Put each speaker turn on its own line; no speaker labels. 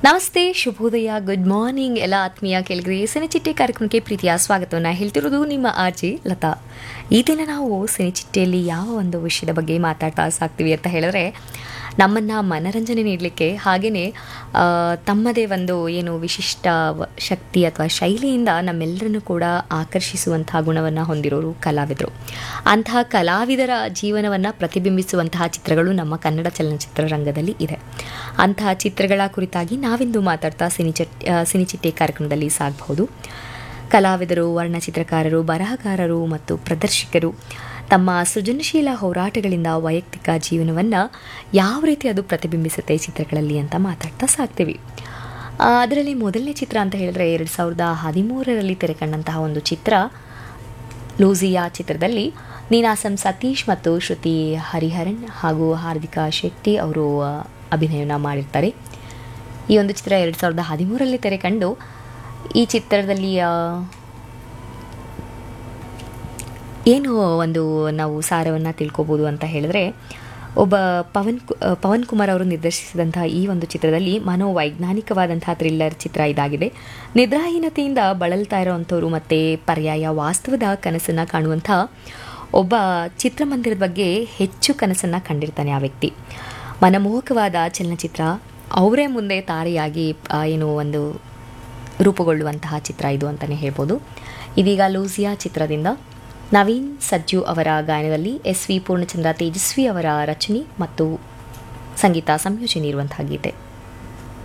ನಮಸ್ತೆ ಶುಭೋದಯ good morning ಎಲ್ಲ ಆತ್ಮೀಯ ಕೆಳಗರೆ ಸಿನಿಚಿಟ್ಟೆ ಕಾರ್ಯಕ್ರಮಕ್ಕೆ ಪ್ರೀತಿಯ ಸ್ವಾಗತವನ್ನು ಹೇಳ್ತಿರೋದು ನಿಮ್ಮ ಆರ್ಜಿ ಲತಾ ಈ ದಿನ ನಾವು ಸಿನಿಚಿಟ್ಟೆಯಲ್ಲಿ ಯಾವ ಒಂದು ವಿಷಯದ ಬಗ್ಗೆ ಮಾತಾಡ್ತಾ ಸಾಕ್ತೀವಿ ಅಂತ ಹೇಳಿದ್ರೆ ನಮ್ಮನ್ನು ಮನರಂಜನೆ ನೀಡಲಿಕ್ಕೆ ಹಾಗೆಯೇ ತಮ್ಮದೇ ಒಂದು ಏನು ವಿಶಿಷ್ಟ ವ- ಶಕ್ತಿ ಅಥವಾ ಶೈಲಿಯಿಂದ ನಮ್ಮೆಲ್ಲರನ್ನು ಕೂಡ ಆಕರ್ಷಿಸುವಂತಹ ಗುಣವನ್ನು ಹೊಂದಿರೋರು ಕಲಾವಿದರು ಅಂತಹ ಕಲಾವಿದರ ಜೀವನವನ್ನು ಪ್ರತಿಬಿಂಬಿಸುವಂತಹ ಚಿತ್ರಗಳು ನಮ್ಮ ಕನ್ನಡ ಚಲನಚಿತ್ರ ರಂಗದಲ್ಲಿ ಇದೆ ಅಂತಹ ಚಿತ್ರಗಳ ಕುರಿತಾಗಿ ನಾವಿಂದು ಮಾತಾಡ್ತಾ ಸಿನಿಚಟ್ ಆ, ಸಿನಿಚಿಟ್ಟೆ ಕಾರ್ಯಕ್ರಮದಲ್ಲಿ ಸಾಗಬಹುದು ಕಲಾವಿದರು ವರ್ಣಚಿತ್ರಕಾರರು ಬರಹಗಾರರು ಮತ್ತು ಪ್ರದರ್ಶಕರು ತಮ್ಮ ಸೃಜನಶೀಲ ಹೋರಾಟಗಳಿಂದ ವೈಯಕ್ತಿಕ ಜೀವನವನ್ನು ಯಾವ ರೀತಿ ಅದು ಪ್ರತಿಬಿಂಬಿಸುತ್ತೆ ಚಿತ್ರಗಳಲ್ಲಿ ಅಂತ ಮಾತಾಡ್ತಾ ಸಾಕ್ತೀವಿ ಆ, ಅದರಲ್ಲಿ ಮೊದಲನೇ ಚಿತ್ರ ಅಂತ ಹೇಳಿದ್ರೆ ಎರಡು ಸಾವಿರದ ಹದಿಮೂರರಲ್ಲಿ ತೆರೆಕಂಡಂತಹ ಒಂದು ಚಿತ್ರ ಲೂಸಿಯಾ ಚಿತ್ರದಲ್ಲಿ ನೀನಾಸಂ ಸತೀಶ್ ಮತ್ತು ಶ್ರುತಿ ಹರಿಹರನ್ ಹಾಗೂ ಹಾರ್ದಿಕಾ ಶೆಟ್ಟಿ ಅವರು ಆ, ಅಭಿನಯನ ಮಾಡಿರ್ತಾರೆ ಈ ಒಂದು ಚಿತ್ರ ಎರಡು ಸಾವಿರದ ಹದಿಮೂರರಲ್ಲಿ ತೆರೆ ಕಂಡು ಈ ಚಿತ್ರದಲ್ಲಿ ಆ, ಏನು ಒಂದು ನಾವು ಸಾರವನ್ನು ತಿಳ್ಕೊಬೋದು ಅಂತ ಹೇಳಿದ್ರೆ ಒಬ್ಬ ಪವನ್ ಕು- ಆ, ಪವನ್ ಕುಮಾರ್ ಅವರು ನಿರ್ದೇಶಿಸಿದಂತಹ ಈ ಒಂದು ಚಿತ್ರದಲ್ಲಿ ಮನೋವೈಜ್ಞಾನಿಕವಾದಂತಹ ಥ್ರಿಲ್ಲರ್ ಚಿತ್ರ ಇದಾಗಿದೆ ನಿದ್ರಾಹೀನತೆಯಿಂದ ಬಳಲ್ತಾ ಇರೋವಂಥವ್ರು ಮತ್ತು ಪರ್ಯಾಯ ವಾಸ್ತವದ ಕನಸನ್ನು ಕಾಣುವಂಥ ಒಬ್ಬ ಚಿತ್ರಮಂದಿರದ ಬಗ್ಗೆ ಹೆಚ್ಚು ಕನಸನ್ನು ಕಂಡಿರ್ತಾನೆ ಆ ವ್ಯಕ್ತಿ ಮನಮೋಹಕವಾದ ಚಲನಚಿತ್ರ ಅವರೇ ಮುಂದೆ ತಾರೆಯಾಗಿ ಆ, ಏನು ಒಂದು ರೂಪುಗೊಳ್ಳುವಂತಹ ಚಿತ್ರ ಇದು ಅಂತಲೇ ಹೇಳ್ಬೋದು ಇದೀಗ ಲೂಸಿಯಾ ಚಿತ್ರದಿಂದ ನವೀನ್ ಸಜ್ಜು ಅವರ ಗಾಯನದಲ್ಲಿ ಎಸ್ ವಿ ಪೂರ್ಣಚಂದ್ರ ತೇಜಸ್ವಿ ಅವರ ರಚನೆ ಮತ್ತು ಸಂಗೀತ ಸಂಯೋಜನೆ ಇರುವಂತಹ ಗೀತೆ